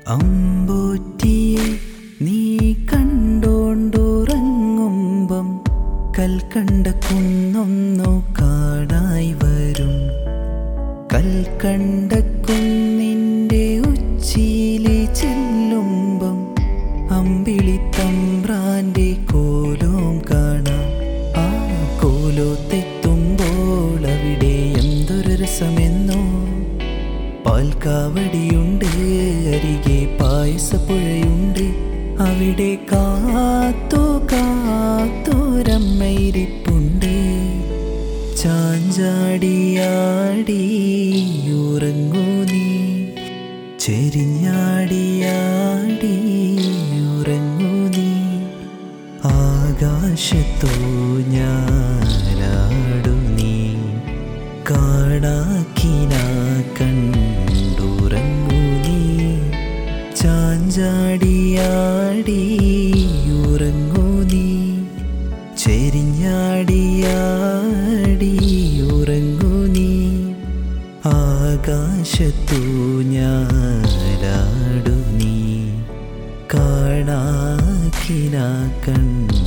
അമ്പോറ്റിയെ നീ കണ്ടോണ്ടുറങ്ങുമ്പം കൽക്കണ്ട കുന്നൊന്നു കാടായി വരും കൽക്കണ്ട കുന്നിൻ്റെ ഉച്ചിയിലെ ചെല്ലുമ്പം അമ്പിളിത്തമ്പ്രാൻ്റെ കോലോം കാണാം ആ കോലോത്തെത്തുമ്പോൾ അവിടെ എന്തൊരു രസമെന്നോ പാൽക്കാവടിയുണ്ട് അരികെ പായസപ്പുഴയുണ്ട് അവിടെ കാത്തോ കാത്തോരമ്മയിരിപ്പുണ്ട് ചാഞ്ചാടിയാടി ഉറങ്ങൂ നീ ചെരിഞ്ഞാടിയാടി ഉറങ്ങൂ നീ ആകാശത്തോ ഞാനാടു നീ കാടാക്കിന കണ്ടുറങ്ങൂ നീ ചാഞ്ചാടിയാടി ഉറങ്ങൂ നീ ചെരിഞ്ഞാടിയാടി ഉറങ്ങൂ നീ ആകാശത്തു ഞാനാടു നീ കാണാക്കിന കണ്ടു